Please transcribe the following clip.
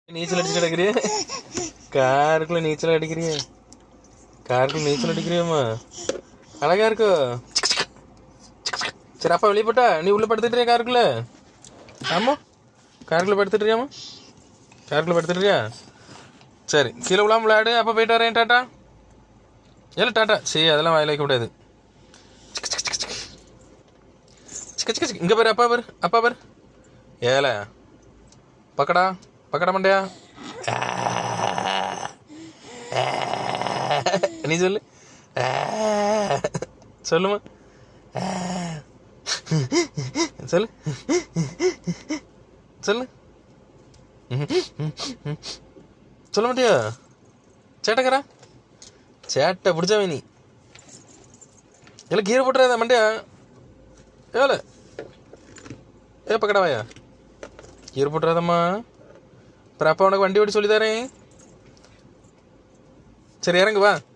நீச்சல் அடிச்சு கிடக்குறிய காருக்குள்ள நீச்சல் அடிக்கிறிய காருக்குள்ள நீச்சல் அடிக்கிறியம்மா அழகா இருக்கோ சரி அப்பா வெளியே போட்டா நீ உள்ள படுத்துட்டுறியா காருக்குள்ள ஆமா காருக்குள்ள படுத்துட்டுறியாமா காருக்குள்ள படுத்துட்டுறியா சரி கீழே விழாம விளையாடு அப்பா போயிட்டு வரேன் டாட்டா இல்லை டாட்டா சரி அதெல்லாம் வாயில வைக்க கூடாது சிக்க சிக்க சிக்க இங்கே பாரு அப்பா பாரு அப்பா பாரு ஏல பக்கடா பக்கடா மண்டையா நீ சொல்லு சொல்லுமா சொல்லு சொல்லு சொல்ல மாட்டியா சேட்டக்கரா சேட்டை பிடிச்சவ நீ இல்லை கீரை போட்டுறாத மண்டையா ஏல ஏ பக்கடா வாயா கீரை போட்டுறாதம்மா அப்புறம் அப்பா உனக்கு வண்டி ஓட்டி சொல்லி தரேன் சரி இறங்கு வா